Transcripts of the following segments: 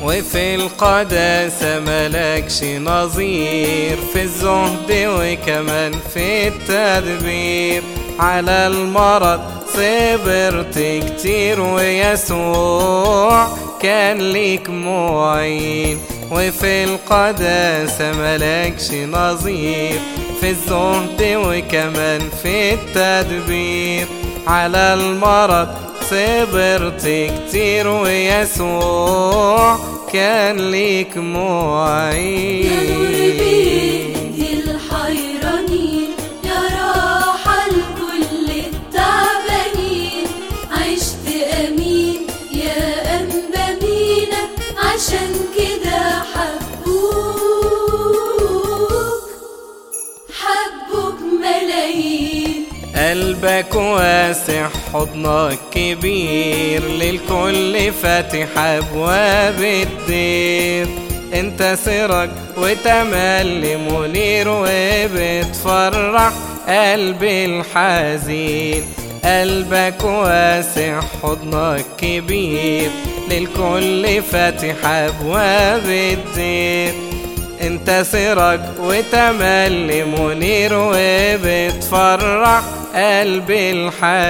وفي القداسة ملكش نظير في الزهد وكمان في التدبير على المرض صبرت كتير ويسوع كان ليك معين وفي القداسة ملكش نظير في الزهد وكمان في التدبير على المرض صبرت كتير ويسوع كان ليك يا نور معين بيدي الحيرانين يا راحة لكل التعبانين عشت أمين يا أنبا مينا عشان كده حبوك حبوك ملايين قلبك واسع حضنك كبير للكل فاتح ابواب الدير انت سرج وتملي منير وبتفرح قلبي الحزين قلبك واسع حضنك كبير للكل فاتح ابواب الدير انت سرج وتملي منير وبتفرح قلبي يا نور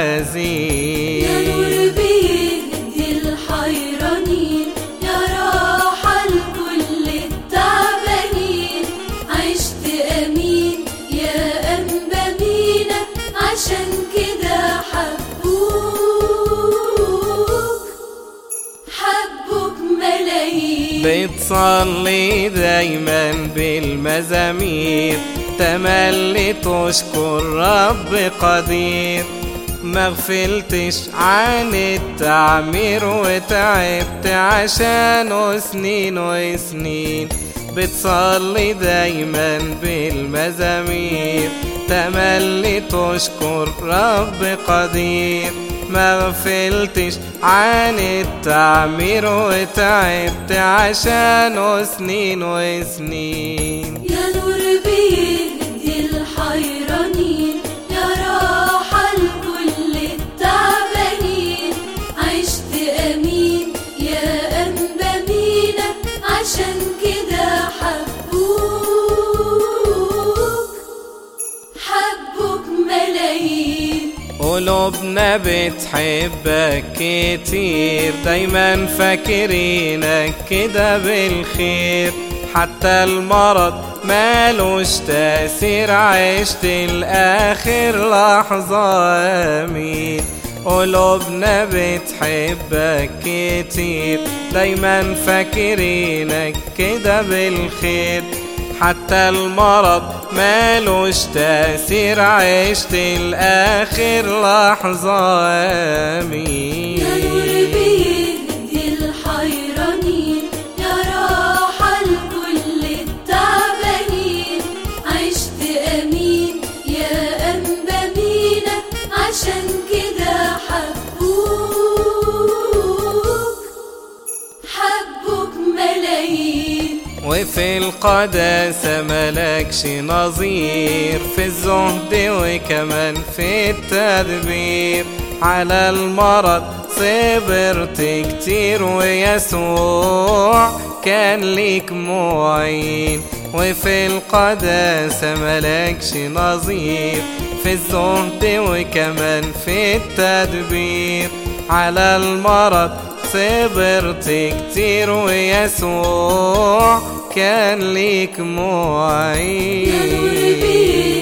الحزين بيهدي الحيرانين يا راحة لكل التعبانين عشت أمين يا أنبا مينا عشان كده حبوك حبوك ملايين بتصلي دايما بالمزامير تملي تشكر رب قدير ما غفلتش عن التعمير وتعبت عشانه سنين وسنين بتصلي دايما بالمزامير تملي تشكر رب قدير ما غفلتش عن التعمير وتعبت عشانه سنين وسنين يا نور بيهدي الحيرانين يا راحة لكل التعبانين عشت أمين يا أنبا مينا عشان كده حبوك حبوك ملايين قلوبنا بتحبك كتير دايما فاكرينك كده بالخير حتى المرض مالوش تأثير عشت الآخر لحظة أمين قلوبنا بتحبك كتير دايما فاكرينك كده بالخير حتى المرض مالوش تأثير عشت الآخر لحظة يا نور أمين بيهدي الحيرانين يا راحة لكل التعبانين عشت أمين يا أنبا مينا عشان كده حبوك حبوك ملايين وفي القداسة ملكش نظير في الزهد وكمان في التدبير على المرض صبرت كتير ويسوع كان ليك معين وفي القداسة ملكش نظير في الزهد وكمان في التدبير على المرض صبرت كتير ويسوع كان ليك يا نور معين بيهدي